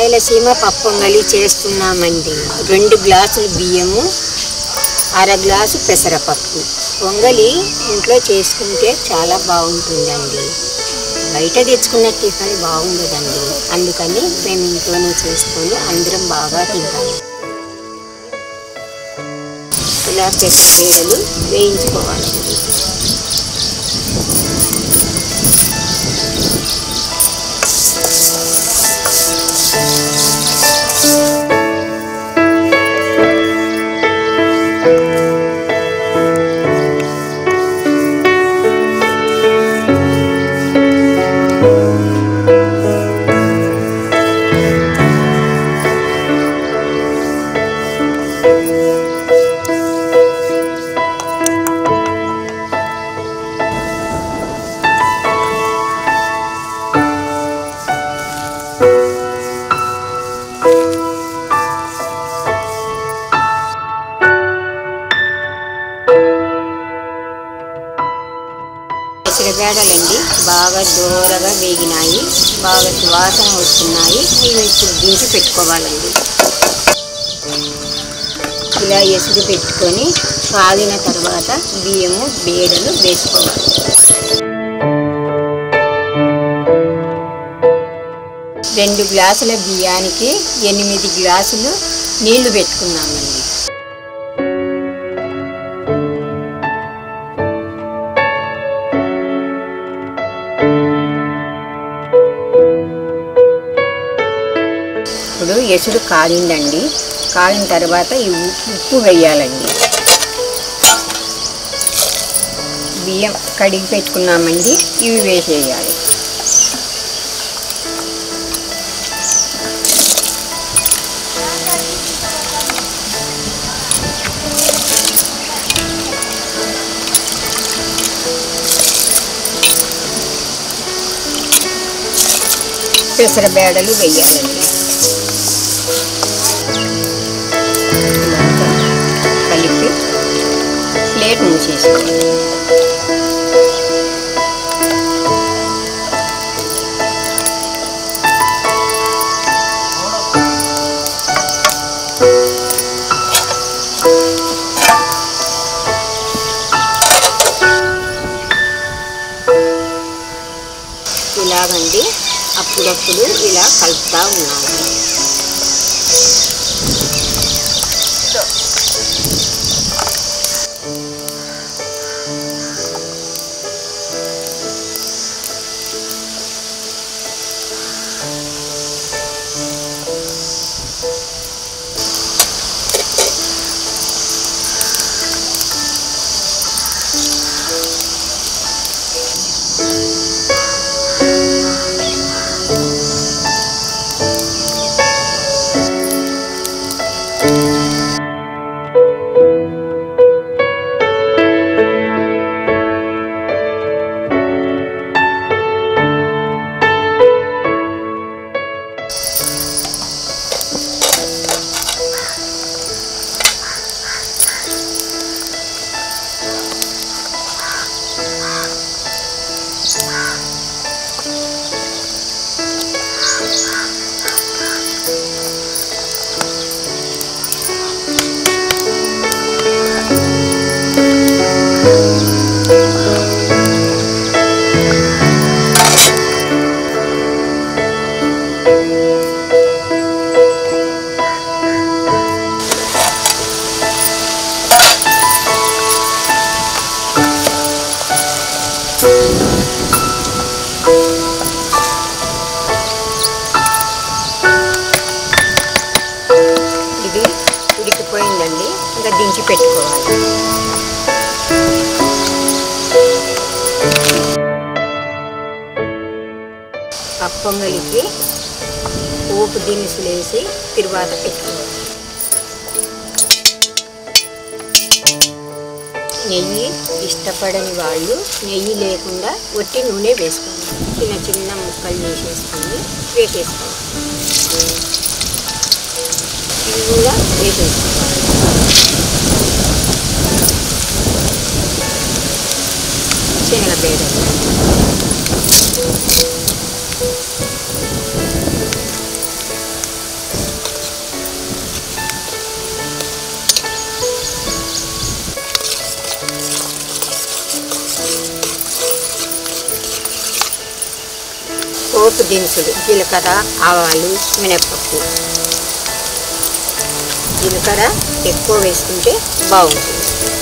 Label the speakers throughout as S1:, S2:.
S1: రాయలసీమ పప్పొంగలి చేస్తున్నామండి రెండు గ్లాసులు బియ్యము అర గ్లాసు పెసరపప్పు పొంగలి ఇంట్లో చేసుకుంటే చాలా బాగుంటుందండి బయట తెచ్చుకున్న టిఫిన్ బాగుండదండి అందుకని మేము ఇంట్లోనే చేసుకొని అందరం బాగా తింటాము ఇలా పెసరబేడలు వేయించుకోవాలండి పెసరబేడలండి బాగా దూరగా వేగినాయి బాగా సువాసన వస్తున్నాయి ఇవి ఇప్పుడు దించి పెట్టుకోవాలండి ఇలా ఎసురు పెట్టుకొని కాగిన తర్వాత బియ్యము బేడలు వేసుకోవాలి రెండు గ్లాసుల బియ్యానికి ఎనిమిది గ్లాసులు నీళ్లు పెట్టుకున్నామండి ఇప్పుడు ఎసురు కాలిందండి కాలిన తర్వాత ఈ ఉ- ఉప్పు వేయాలండి బియ్యం కడిగి పెట్టుకున్నామండి ఇవి వేసేయాలి పెసర బేడలు వేయాలండి ఇలాగా కలిపి ప్లేట్ మూసేసుకోవాలి ఇలాగండి అప్పుడప్పుడు ఇలా కలుపుతూ ఉండాలి ఇది ఉడికిపోయిందండి ఇంకా దించి పెట్టుకోవాలి పప్పొంగలికి పోపు దినుసులు వేసి తిరువాత పెట్టుకోవాలి నెయ్యి ఇష్టపడని వాళ్ళు నెయ్యి లేకుండా ఒట్టి నూనె వేసుకోవాలి చిన్న చిన్న ముక్కలు చేసేసుకొని వేసేసుకోవాలి ఇవి కూడా వేసేసుకోవాలి శనగబేడలు పోపు దినుసులు జీలకర్ర ఆవాలు మినప్పప్పు జీలకర్ర ఎక్కువ వేసుకుంటే బాగుంటుంది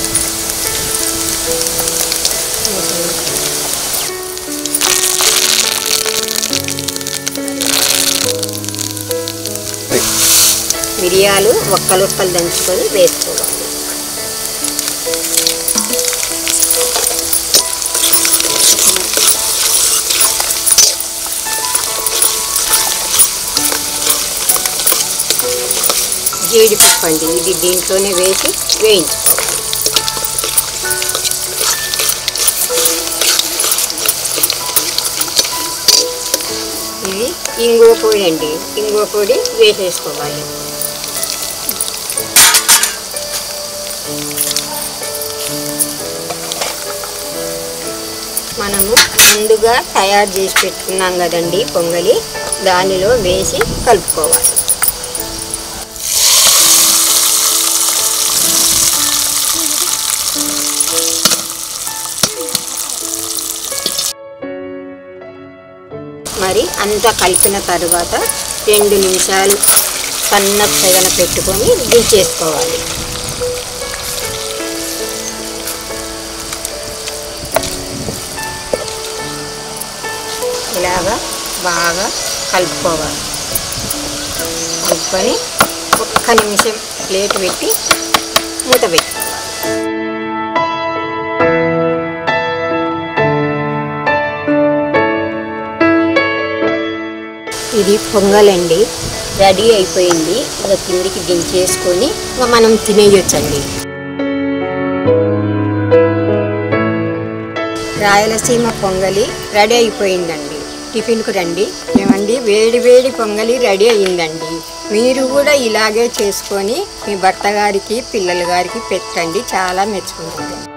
S1: మిరియాలు ఒక్కలొక్కలు దంచుకొని వేసుకోవాలి జీడిపప్పు అండి ఇది దీంట్లోనే వేసి వేయించుకోవాలి ఇది ఇంగువ పొడి అండి ఇంగువ పొడి వేసేసుకోవాలి మనము ముందుగా తయారు చేసి పెట్టుకున్నాం కదండి పొంగలి దానిలో వేసి కలుపుకోవాలి మరి అంతా కలిపిన తర్వాత రెండు నిమిషాలు సన్న సెగన పెట్టుకొని దించేసుకోవాలి ఇలాగా బాగా కలుపుకోవాలి కలుపుకొని ఒక్క నిమిషం ప్లేట్ పెట్టి మూత పెట్టుకోవాలి ఇది పొంగలండి రెడీ అయిపోయింది ఇంకా కిందికి దించేసుకొని ఇంకా మనం తినేయొచ్చండి రాయలసీమ పొంగలి రెడీ అయిపోయిందండి టిఫిన్కు రండి ఏమండి వేడి వేడి పొంగలి రెడీ అయ్యిందండి మీరు కూడా ఇలాగే చేసుకొని మీ భర్త గారికి పిల్లల గారికి పెట్టండి చాలా మెచ్చుకుంటారు